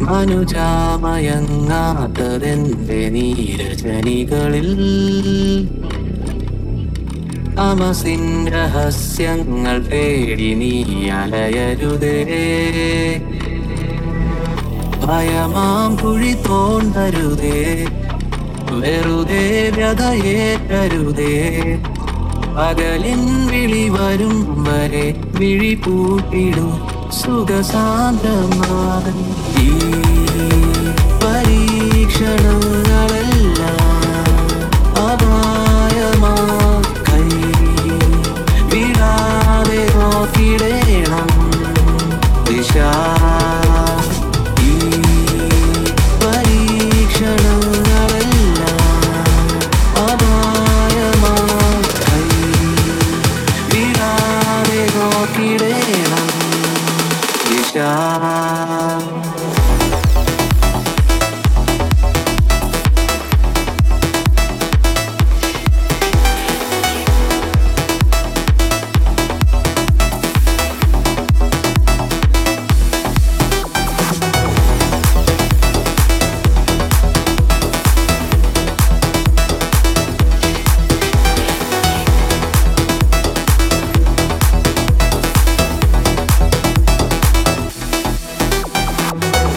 മനുജാമയങ്ങാത്തതെന്റെ നീരജനികളിൽ തമസിൻ രഹസ്യങ്ങൾ തേടി നീ അലയരുതേ ഭയമാം കുഴി തോണ്ടരുതേ വെറുതെ വ്യതയേറ്റരുതേ പകലിൻ വിളി വരും വരെ വിഴി പൂട്ടിടും സുഖസാന്ദ്രമാതൻ ഈ